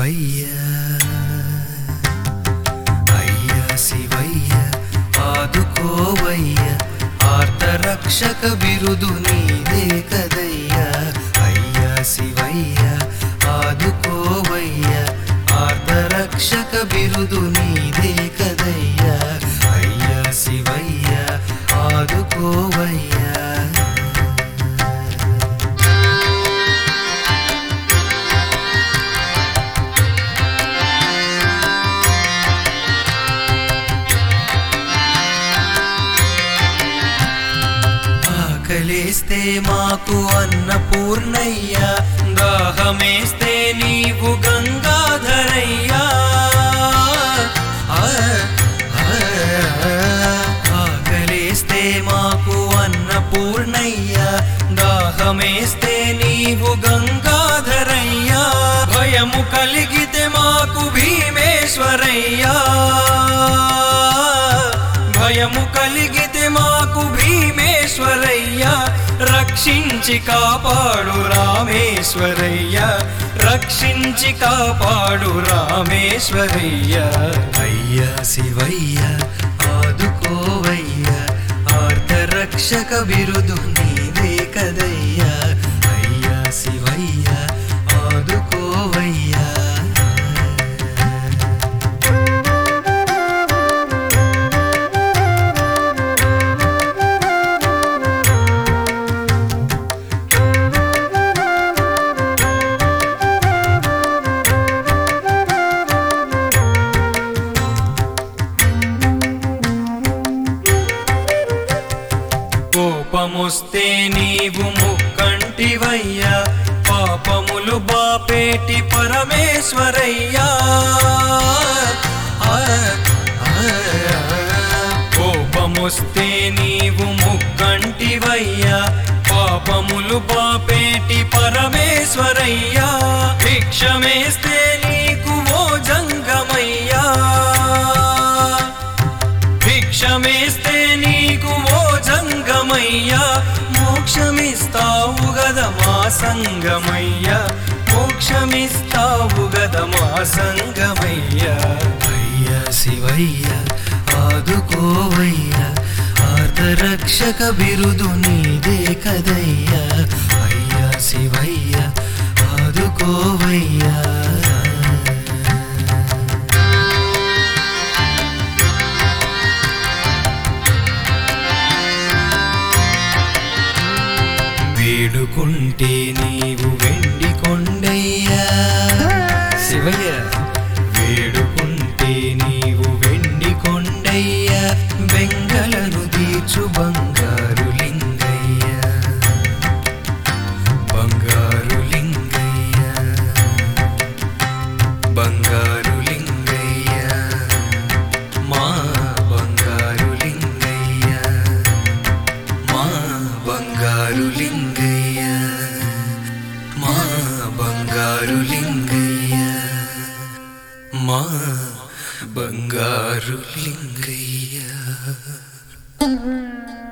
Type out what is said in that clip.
శివయ్య అయ్య శివయ్య ఆదుకోవయ్య ఆర్తరక్షక బిరుదు నీదే కదయ్యా అయ్య శివయ్య ఆదుకోవయ్య ఆర్తరక్షక బిరుదు నీదే కదయ్యా అయ్య శివయ్య ఆదుకోవయ్యా ఆకలేస్తే మాకు అన్నపూర్ణయ్యా దాహమేస్తే నీవు గంగాధరయ్యా ఆ, ఆ, ఆకలేస్తే మాకు అన్నపూర్ణయ్యా దాహమేస్తే నీవు గంగాధరయ్యా భయము కలిగితే మాకు భీమేశ్వరయ్యా భయము కలిగితే మాకు భీమేశ్వరయ్య రక్షించి కాపాడు రామేశ్వరయ్య రక్షించి కాపాడు రామేశ్వరయ్య అయ్యా శివయ్య ఆదుకోవయ్య ఆర్తరక్షక బిరుదు నీవే కదయ్యా అయ్యా శివయ్య ఆదుకోవయ్యా కోపమొస్తే నీవు ముక్కంటివయ్యా పాపములు బాపేటి పరమేశ్వరయ్యా ఆ, ఆ, కోపమొస్తే నీవు ముక్కంటివయ్యా పాపములు బాపేటి పరమేశ్వరయ్యా భిక్షమేస్తే నీకు ఓ జంగమయ్యా భిక్షమేస్తే నీకు ఓ జంగమయ్యా మోక్షమిస్తావు గద మా సంగమయ్యా మోక్షమిస్తావు గద మా సంగమయ్యా అయ్యా శివయ్య ఆదుకోవయ్యా ఆర్తరక్షక బిరుదు నీదే కదయ్యా అయ్యా శివయ్య ఆదుకోవయ్యా వేడుకుంటే నీవు వెండి కొండయ్యా శివయ్య వేడుకుంటే నీవు వెండి కొండయ్యా బెంగళను తీర్చు బంగారు లింగయ్య బంగారు లింగయ్య బంగారు లింగయ్య మా బంగారు లింగయ్య మా బంగారు లింగయ్య మా బంగారు లింగయ్య మా బంగారు లింగయ్య